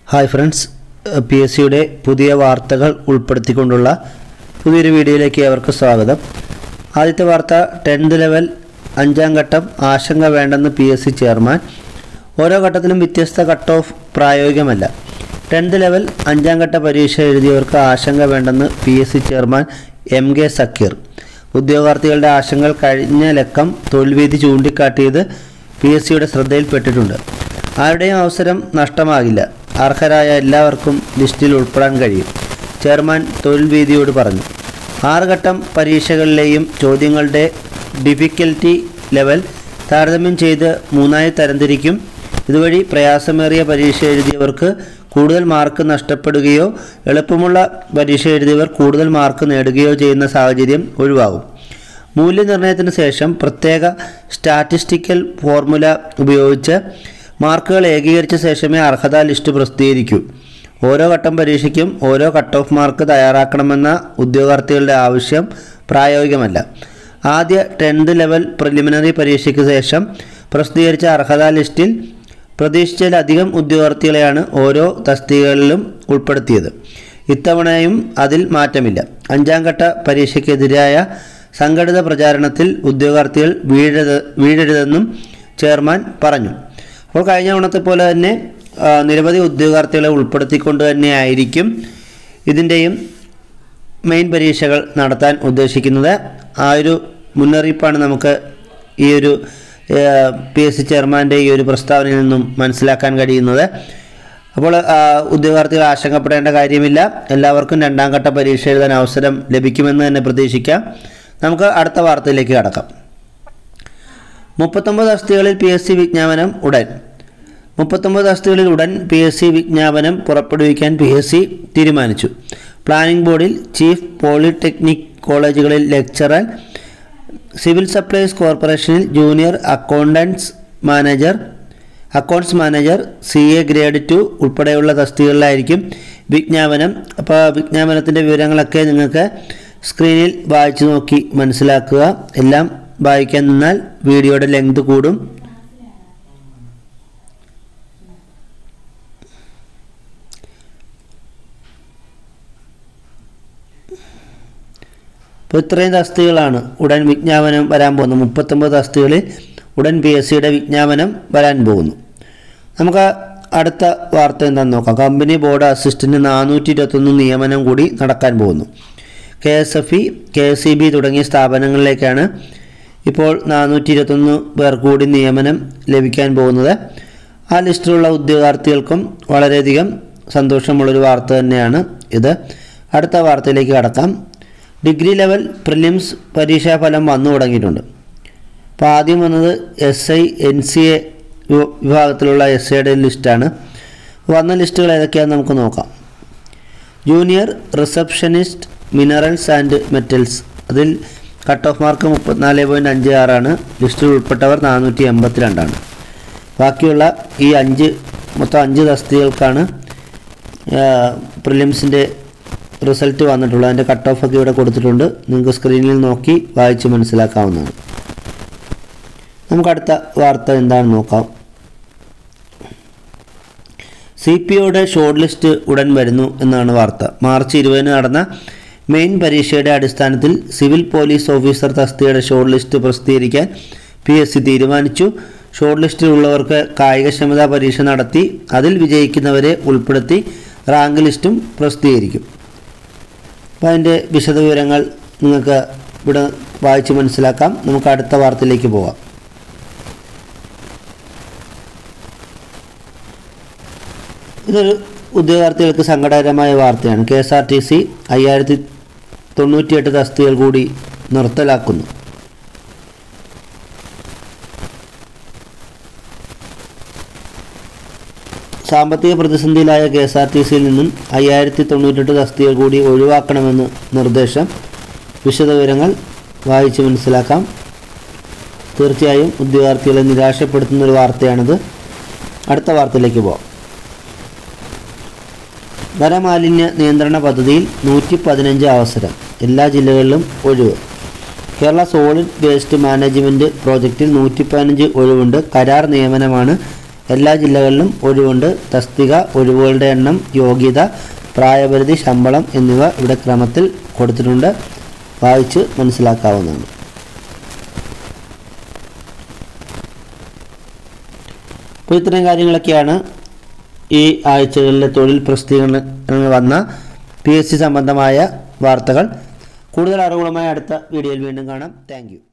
hi friends P S സിയുടെ പുതിയ വാർത്തകൾ ഉൾപ്പെടുത്തിക്കൊണ്ടുള്ള പുതിയൊരു വീഡിയോയിലേക്ക് അവർക്ക് സ്വാഗതം ആദ്യത്തെ വാർത്ത ടെൻത്ത് ലെവൽ അഞ്ചാം ഘട്ടം ആശങ്ക വേണ്ടെന്ന് പി എസ് സി ചെയർമാൻ ഓരോ ഘട്ടത്തിലും വ്യത്യസ്ത കട്ട് ഓഫ് പ്രായോഗികമല്ല ടെൻത്ത് ലെവൽ അഞ്ചാം ഘട്ട പരീക്ഷ എഴുതിയവർക്ക് ആശങ്ക വേണ്ടെന്ന് P S C chairman M K Zakir ഉദ്യോഗാർത്ഥികളുടെ ആശങ്കകൾ കഴിഞ്ഞ ലക്കം തോൽവീതി ചൂണ്ടിക്കാട്ടിയത് പി എസ് സിയുടെ ശ്രദ്ധയിൽപ്പെട്ടിട്ടുണ്ട് ആരുടെയും അവസരം നഷ്ടമാകില്ല അർഹരായ എല്ലാവർക്കും ലിസ്റ്റിൽ ഉൾപ്പെടാൻ കഴിയും ചെയർമാൻ തൊഴിൽ വീതിയോട് പറഞ്ഞു ആറ് ഘട്ടം പരീക്ഷകളിലെയും ചോദ്യങ്ങളുടെ ഡിഫിക്കൽറ്റി ലെവൽ താരതമ്യം ചെയ്ത് മൂന്നായി തരംതിരിക്കും ഇതുവഴി പ്രയാസമേറിയ പരീക്ഷ എഴുതിയവർക്ക് കൂടുതൽ മാർക്ക് നഷ്ടപ്പെടുകയോ എളുപ്പമുള്ള പരീക്ഷ എഴുതിയവർ കൂടുതൽ മാർക്ക് നേടുകയോ ചെയ്യുന്ന സാഹചര്യം ഒഴിവാകും മൂല്യനിർണ്ണയത്തിന് ശേഷം പ്രത്യേക സ്റ്റാറ്റിസ്റ്റിക്കൽ ഫോർമുല ഉപയോഗിച്ച് മാർക്കുകൾ ഏകീകരിച്ച ശേഷമേ അർഹതാ ലിസ്റ്റ് പ്രസിദ്ധീകരിക്കൂ ഓരോ ഘട്ടം പരീക്ഷയ്ക്കും ഓരോ കട്ട് ഓഫ് മാർക്ക് തയ്യാറാക്കണമെന്ന ഉദ്യോഗാർത്ഥികളുടെ ആവശ്യം പ്രായോഗികമല്ല ആദ്യ ടെൻത്ത് ലെവൽ പ്രിലിമിനറി പരീക്ഷയ്ക്ക് ശേഷം പ്രസിദ്ധീകരിച്ച അർഹതാ ലിസ്റ്റിൽ പ്രതീക്ഷിച്ചതിലധികം ഉദ്യോഗാർത്ഥികളെയാണ് ഓരോ തസ്തികകളിലും ഉൾപ്പെടുത്തിയത് ഇത്തവണയും അതിൽ മാറ്റമില്ല അഞ്ചാം ഘട്ട പരീക്ഷയ്ക്കെതിരായ സംഘടിത പ്രചാരണത്തിൽ ഉദ്യോഗാർത്ഥികൾ വീഴരുത് വീഴരുതെന്നും ചെയർമാൻ പറഞ്ഞു അപ്പോൾ കഴിഞ്ഞ തവണത്തെ പോലെ തന്നെ ആ, നിരവധി ഉദ്യോഗാർത്ഥികളെ ഉൾപ്പെടുത്തിക്കൊണ്ട് തന്നെയായിരിക്കും ഇതിൻ്റെയും മെയിൻ പരീക്ഷകൾ നടത്താൻ ഉദ്ദേശിക്കുന്നത് ആ ഒരു മുന്നറിയിപ്പാണ് നമുക്ക് ഈ ഒരു പി എസ് സി ചെയർമാൻ്റെ ഈ ഒരു പ്രസ്താവനയിൽ നിന്നും മനസ്സിലാക്കാൻ കഴിയുന്നത് അപ്പോൾ ആ, ഉദ്യോഗാർത്ഥികൾ ആശങ്കപ്പെടേണ്ട കാര്യമില്ല എല്ലാവർക്കും രണ്ടാം ഘട്ട പരീക്ഷ എഴുതാൻ അവസരം ലഭിക്കുമെന്ന് തന്നെ പ്രതീക്ഷിക്കാം നമുക്ക് അടുത്ത വാർത്തയിലേക്ക് കടക്കാം മുപ്പത്തൊമ്പത് തസ്തികകളിൽ പി എസ് സി വിജ്ഞാപനം ഉടൻ മുപ്പത്തൊമ്പത് തസ്തികകളിൽ ഉടൻ പി എസ് സി വിജ്ഞാപനം പുറപ്പെടുവിക്കാൻ പി എസ് സി തീരുമാനിച്ചു പ്ലാനിംഗ് ബോർഡിൽ ചീഫ് പോളിടെക്നിക് കോളേജുകളിൽ ലെക്ചറർ സിവിൽ സപ്ലൈസ് കോർപ്പറേഷനിൽ junior accountants manager accounts manager C A grade two ഉൾപ്പെടെയുള്ള തസ്തികകളിലായിരിക്കും വിജ്ഞാപനം അപ്പോൾ വിജ്ഞാപനത്തിൻ്റെ വിവരങ്ങളൊക്കെ നിങ്ങൾക്ക് സ്ക്രീനിൽ വായിച്ചു നോക്കി മനസ്സിലാക്കുക എല്ലാം വായിക്കാൻ നിന്നാൽ വീഡിയോയുടെ ലെങ്ത് കൂടും അപ്പോൾ ഇത്രയും തസ്തികകളാണ് ഉടൻ വിജ്ഞാപനം വരാൻ പോകുന്നത് മുപ്പത്തൊമ്പത് തസ്തികകളിൽ ഉടൻ പി എസ് സിയുടെ വിജ്ഞാപനം വരാൻ പോകുന്നു നമുക്ക് അടുത്ത വാർത്ത എന്താണെന്ന് നോക്കാം കമ്പനി ബോർഡ് അസിസ്റ്റൻ്റ് നാനൂറ്റി ഇരുപത്തൊന്ന് നിയമനം കൂടി നടക്കാൻ പോകുന്നു K S F E K S E B തുടങ്ങിയ സ്ഥാപനങ്ങളിലേക്കാണ് ഇപ്പോൾ നാനൂറ്റി ഇരുപത്തൊന്ന് പേർ കൂടി നിയമനം ലഭിക്കാൻ പോകുന്നത് ആ ലിസ്റ്റിലുള്ള ഉദ്യോഗാർത്ഥികൾക്കും വളരെയധികം സന്തോഷമുള്ളൊരു വാർത്ത തന്നെയാണ് ഇത് അടുത്ത വാർത്തയിലേക്ക് കടക്കാം ഡിഗ്രി ലെവൽ പ്രിലിംസ് പരീക്ഷാഫലം വന്നു തുടങ്ങിയിട്ടുണ്ട് അപ്പോൾ ആദ്യം വന്നത് S I N C A വിഭാഗത്തിലുള്ള എസ് ഐയുടെ ലിസ്റ്റാണ് വന്ന ലിസ്റ്റുകൾ ഏതൊക്കെയാണെന്ന് നമുക്ക് നോക്കാം junior receptionist minerals and metals അതിൽ കട്ട് ഓഫ് മാർക്ക് മുപ്പത്തിനാല് പോയിൻറ്റ് അഞ്ച് ആറാണ് ലിസ്റ്റിൽ ഉൾപ്പെട്ടവർ നാനൂറ്റി എൺപത്തി രണ്ടാണ് ബാക്കിയുള്ള ഈ അഞ്ച് മൊത്തം അഞ്ച് തസ്തികൾക്കാണ് പ്രിലിംസിൻ്റെ റിസൾട്ട് വന്നിട്ടുള്ളത് അതിൻ്റെ കട്ട് ഓഫ് ഒക്കെ ഇവിടെ കൊടുത്തിട്ടുണ്ട് നിങ്ങൾക്ക് സ്ക്രീനിൽ നോക്കി വായിച്ച് മനസ്സിലാക്കാവുന്നതാണ് നമുക്ക് അടുത്ത വാർത്ത എന്താണെന്ന് നോക്കാം സി പി ഒയുടെ ഷോർട്ട് ലിസ്റ്റ് ഉടൻ വരുന്നു എന്നാണ് വാർത്ത മാർച്ച് ഇരുപതിന് നടന്ന മെയിൻ പരീക്ഷയുടെ അടിസ്ഥാനത്തിൽ സിവിൽ പോലീസ് ഓഫീസർ തസ്തികയുടെ ഷോർട്ട് ലിസ്റ്റ് പ്രസിദ്ധീകരിക്കാൻ പി എസ് സി തീരുമാനിച്ചു ഷോർട്ട് ലിസ്റ്റിലുള്ളവർക്ക് കായികക്ഷമതാ പരീക്ഷ നടത്തി അതിൽ വിജയിക്കുന്നവരെ ഉൾപ്പെടുത്തി റാങ്ക് ലിസ്റ്റും പ്രസിദ്ധീകരിക്കും അപ്പോൾ അതിൻ്റെ വിശദവിവരങ്ങൾ നിങ്ങൾക്ക് ഇവിടെ വായിച്ച് മനസ്സിലാക്കാം നമുക്ക് അടുത്ത വാർത്തയിലേക്ക് പോകാം ഇതൊരു ഉദ്യോഗാർത്ഥികൾക്ക് സങ്കടകരമായ വാർത്തയാണ് K S R T C അയ്യായിരത്തി തൊണ്ണൂറ്റിയെട്ട് തസ്തികൾ കൂടി നിർത്തലാക്കുന്നു സാമ്പത്തിക പ്രതിസന്ധിയിലായ കെ എസ് ആർ ടി സിയിൽ നിന്നും അയ്യായിരത്തി തൊണ്ണൂറ്റെട്ട് തസ്തികൾ കൂടി ഒഴിവാക്കണമെന്ന് നിർദ്ദേശം വിശദവിവരങ്ങൾ വായിച്ച് മനസ്സിലാക്കാം തീർച്ചയായും ഉദ്യോഗാർത്ഥികളെ നിരാശപ്പെടുത്തുന്ന ഒരു വാർത്തയാണിത് അടുത്ത വാർത്തയിലേക്ക് പോകാം ഖരമാലിന്യ നിയന്ത്രണ പദ്ധതിയിൽ നൂറ്റി പതിനഞ്ച് അവസരം എല്ലാ ജില്ലകളിലും ഒഴിവ് കേരള സോളിഡ് വേസ്റ്റ് മാനേജ്മെൻറ്റ് പ്രോജക്റ്റിൽ നൂറ്റി പതിനഞ്ച് ഒഴിവുണ്ട് കരാർ നിയമനമാണ് എല്ലാ ജില്ലകളിലും ഒഴിവുണ്ട് തസ്തിക ഒഴിവുകളുടെ എണ്ണം യോഗ്യത പ്രായപരിധി ശമ്പളം എന്നിവ ഇവിടെ ക്രമത്തിൽ കൊടുത്തിട്ടുണ്ട് വായിച്ച് മനസ്സിലാക്കാവുന്നതാണ് അപ്പോൾ ഇത്തരം കാര്യങ്ങളൊക്കെയാണ് ഈ ആഴ്ചകളിലെ തൊഴിൽ പ്രസിദ്ധീകരണങ്ങൾ വന്ന പി എസ് സി സംബന്ധമായ വാർത്തകൾ കൂടുതൽ അറിവുകളുമായി അടുത്ത വീഡിയോയിൽ വീണ്ടും കാണാം താങ്ക്